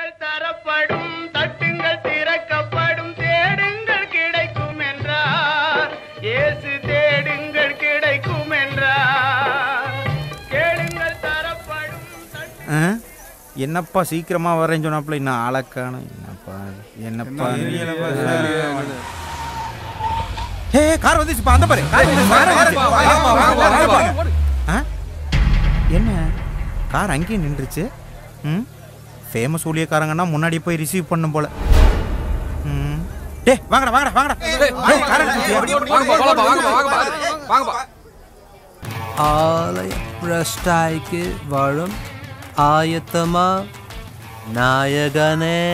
கேளுங்கள் தரப்படும் தட்டுங்கள் திறக்கப்படும் தேடுங்கள் கிடைக்கும் என்றார் இயேசு தேடுங்கள் கிடைக்கும் என்றார் கேளுங்கள் தரப்படும் ஆ? என்னப்பா சீக்கிரமா வரேன்னு சொன்னாப்புல இன்னும் ஆளக்கான என்னப்பா என்னப்பா ஏ கார் வந்துச்சுப்பா அந்த பாரு கார் வந்துச்சு, கார் வந்துச்சு. வாங்க, வாங்க, வாங்க, வாங்க. ஆ? என்ன கார் அங்கேயே நின்றுச்சு ம் ஃபேமஸ் ஊழியக்காரங்கன்னா முன்னாடி போய் ரிசீவ் பண்ணும் போல ம் டேய் வாங்கடா வாங்கடா வாங்கடா டேய், கார் அடிச்சிட்டியா? ஆலய பிரஷ்டாய்க்கு வாழும் ஆயத்தமா நாயகனே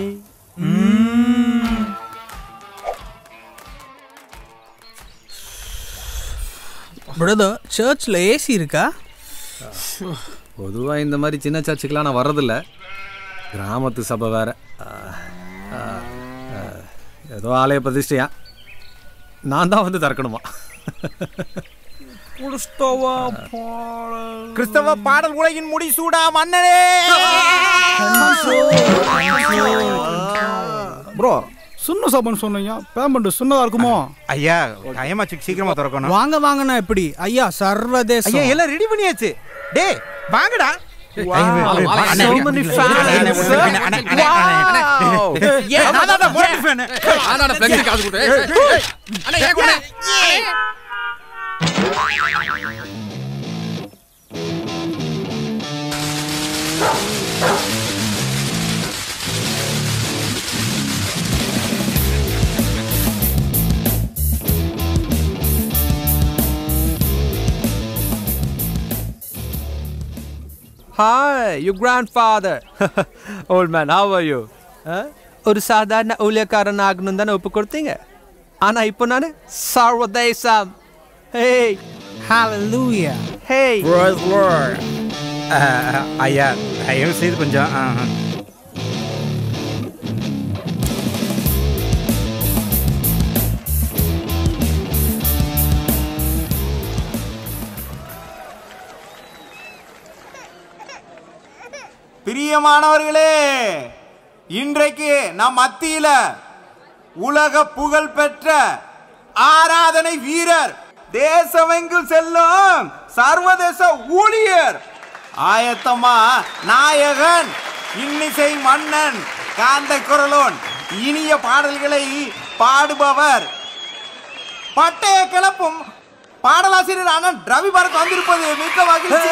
பிரதர் சர்ச்சில் ஏசி இருக்கா பொதுவாக இந்த மாதிரி சின்ன சர்ச்சுக்கெலாம் நான் வர்றதில்ல கிராமத்து சபை வேற ஆ, ஆ, ஆ, ஏதோ ஆலய பிரதிஷ்டையா நான் தான் வந்து திறக்கணுமா கிறிஸ்தவ பாடல் உலகின் முடிசூடா மன்னனே ப்ரோ சுண்ண சாப்பான்னு சொன்னீங்க பேமெண்ட் சுண்ணதா இருக்குமோ ஐயா டைமாச்சு சீக்கிரமா திறக்கணும் வாங்க வாங்கண்ணா எப்படி ஐயா சர்வதேச ஐயா எல்லாம் ரெடி பண்ணியாச்சு டேய் வாங்கடா So many fans. Hi, your grandfather. Old man, how are you? Huh? ஒரு சாதாரண ஊழியக்காரன் ஆகணும் தானே ஒப்பு கொடுத்தீங்க ஆனா இப்போ நான் சர்வதேசம் ஹேய் ஹalleluya ஹேய் ஐயா தயவு செய்து கொஞ்சம் ஆ, ஆ. பிரியமானவர்களே இன்றைக்கு நம் மத்தியில உலக புகழ் பெற்ற ஆராதனை வீரர் தேசமெங்கும் செல்லும் சர்வதேச ஊழியர் ஆயத்தமா நாயகன் இன்னிசை மன்னன் காந்த குரலோன் இனிய பாடல்களை பாடுபவர் பட்டய கிளப்பும் பாடலாசிரியர் அண்ணன் ரவி பரத் வந்திருப்பது மிக்க மகிழ்ச்சி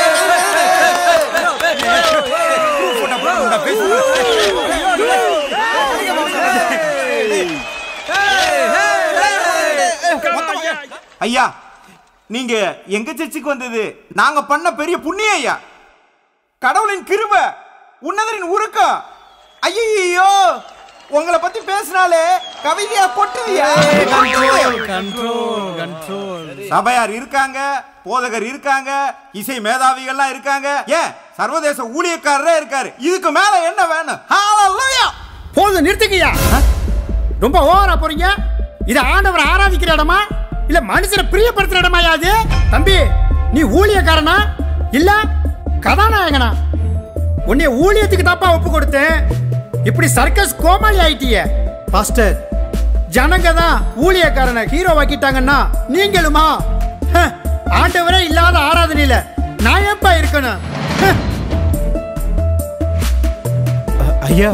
ஐயா நீங்க எங்க சர்ச்சுக்கு வந்தது நாங்க பண்ண பெரிய புண்ணியம் ஐயா கடவுளின் கிருப உன்னதரின் உருக்கம் ஐயோ உங்களை பத்தி பேசினாலே கவிதையா கொட்டுதியா சபையார் இருக்காங்க போதகர் இருக்காங்க இசை மேதாவிகள்லாம் இருக்காங்க ஏன் சர்வதேச ஊழியக்காரரே இருக்காரு இதுக்கு மேல என்ன வேணும் ஹalleluya போதும் நிறுத்துங்கய்யா ரொம்ப ஓவரா போறீங்க இது ஆண்டவரை ஆராதிக்கிற இடமா இல்ல மனுஷனை பிரியப்படுத்துற இடமா அது தம்பி நீ ஊழியக்காரனா இல்ல கதாநாயகனா உன்னை ஊழியத்துக்கு தாப்பா ஒப்பு கொடுத்தேன் இப்படி சர்க்கஸ் கோமாளி ஆயிட்டிய பாஸ்டர் ஜனங்க தான் ஊழியக்காரனை ஹீரோ ஆக்கிட்டாங்கன்னா நீங்களுமா ஹ, ஆண்டவரே இல்லாத ஆராதனையில நான் ஏப்பா இருக்கணும் ஹ. ஐயா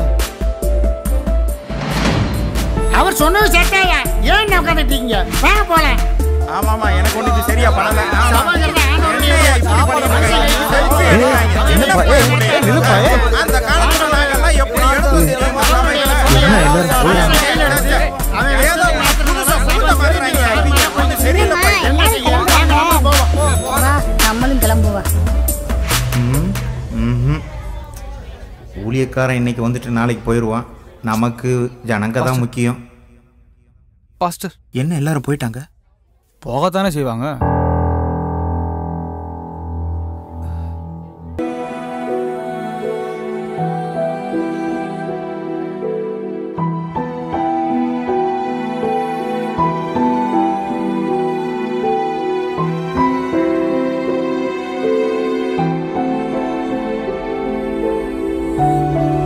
அவர் சொன்னது செட்டாயா ஏன் உட்காந்துட்டு இருக்கீங்க வாங்க போலாம் ஆமாமா எனக்கு ஒண்ணு இது சரியா பண்ணல ஆமா. சபாங்கிறத ஆண்டவருடைய என்னய்யா இப்படி பண்ணிருக்காங்க? நிலுப்பா, அந்த காலத்துல நாங்கெல்லாம் எப்படி எடுத்தோம் தெரியுமா சபையில? அவன் ஏதோ புதுசா புகுந்த மாதிரி இருக்காங்க. இவங்க கொஞ்சம் சரியில்லைப்பா. என்ன செய்யலாம் வாங்க, வாங்க, போவோம். வா நம்மளும் கிளம்புவா ம்ஹும். ஊழியக்காரன் இன்னைக்கு வந்துட்டு நாளைக்கு போயிடுவான் நமக்கு ஜனங்க தான் முக்கியம் பாஸ்டர் என்ன எல்லாரும் போயிட்டாங்க போகத்தானே செய்வாங்க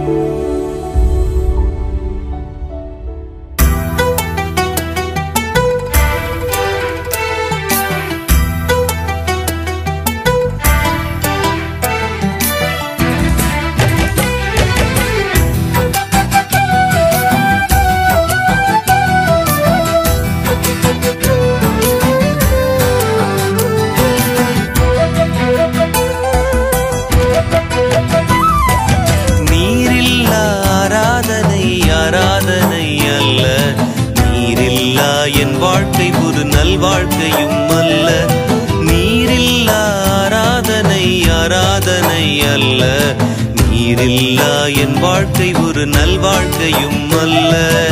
நீரில்லா ஆராதனை ஆராதனை அல்ல நீரில்லா என் வாழ்க்கை ஒரு நல்வாழ்க்கையும் அல்ல நீரில்லா ஆராதனை ஆராதனை அல்ல நீரில்லா என் வாழ்க்கை ஒரு நல்வாழ்க்கையும் அல்ல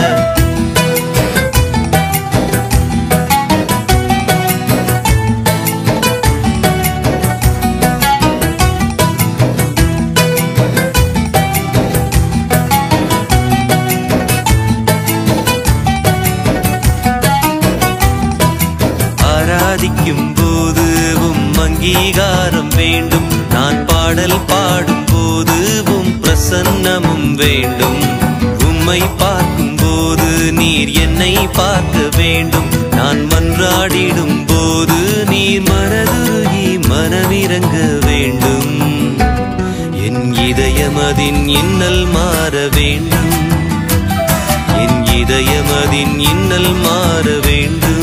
ஆராதிக்கும் போது உம் அங்கீகாரம் வேண்டும் நான் பாடல் பாடும் போது உம் பிரசன்னமும் வேண்டும் உம்மை பார்க்கும் போது நீர் என்னை பார்க்க வேண்டும் நான் மன்றாடிடும் போது நீர் மனதுருகி மனமிறங்க வேண்டும் என் இதயமதின் இன்னல் மாற வேண்டும் என் இதயமதின் இன்னல் மாற வேண்டும்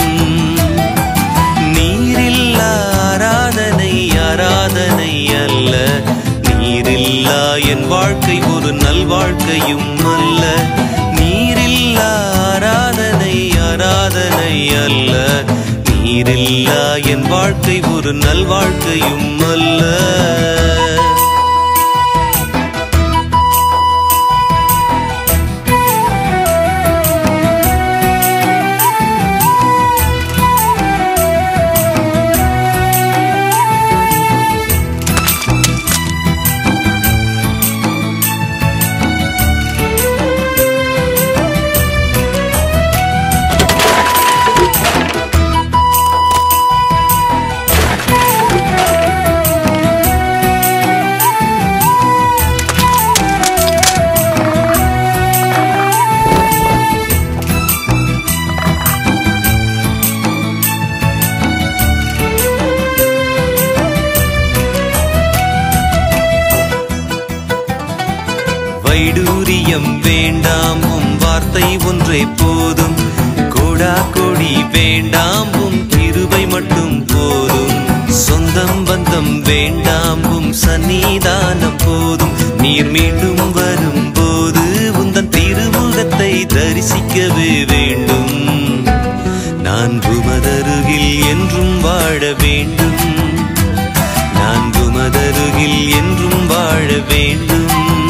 நீரில்லா ஆராதனை ஆராதனை அல்ல நீரில்லா என் வாழ்க்கை ஒரு நல்வாழ்க்கையும் அல்ல நீரில்லா ஆராதனை ஆராதனை அல்ல நீரில்லா என் வாழ்க்கை ஒரு நல்வாழ்க்கையும் அல்ல வைடூரியம் வேண்டாம் உம் வார்த்தை ஒன்றே போதும் கோடா கொடி வேண்டாம் உம் கிருபை மட்டும் போதும் சொந்தம் பந்தம் வேண்டாம் உம் சன்னிதானம் போதும் நீர் மீண்டும் வரும்போது உந்தன் திருமுகத்தை தரிசிக்கவே வேண்டும் நான் உமதருகில் என்றும் வாழ வேண்டும் நான் உமதருகில் என்றும் வாழ வேண்டும்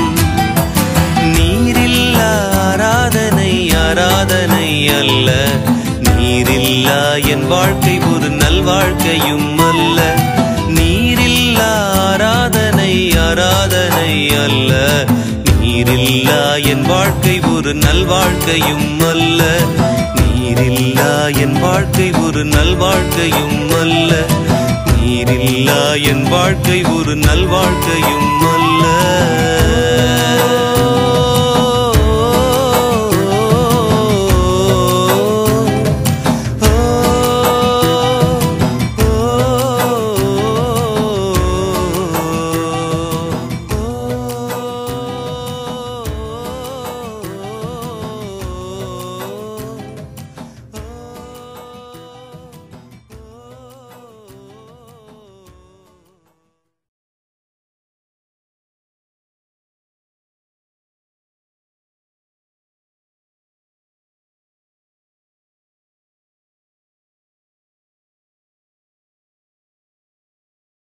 நீரில்லா ஆராதனை ஆராதனை அல்ல நீரில்லா என் வாழ்க்கை ஒரு நல்வாழ்க்கையும் அல்ல நீரில்லா ஆராதனை ஆராதனை அல்ல நீரில்லா என் வாழ்க்கை ஒரு நல்வாழ்க்கையும் அல்ல நீரில்லா என் வாழ்க்கை ஒரு நல்வாழ்க்கையும் அல்ல நீரில்லா என் வாழ்க்கை ஒரு நல்வாழ்க்கையும் அல்ல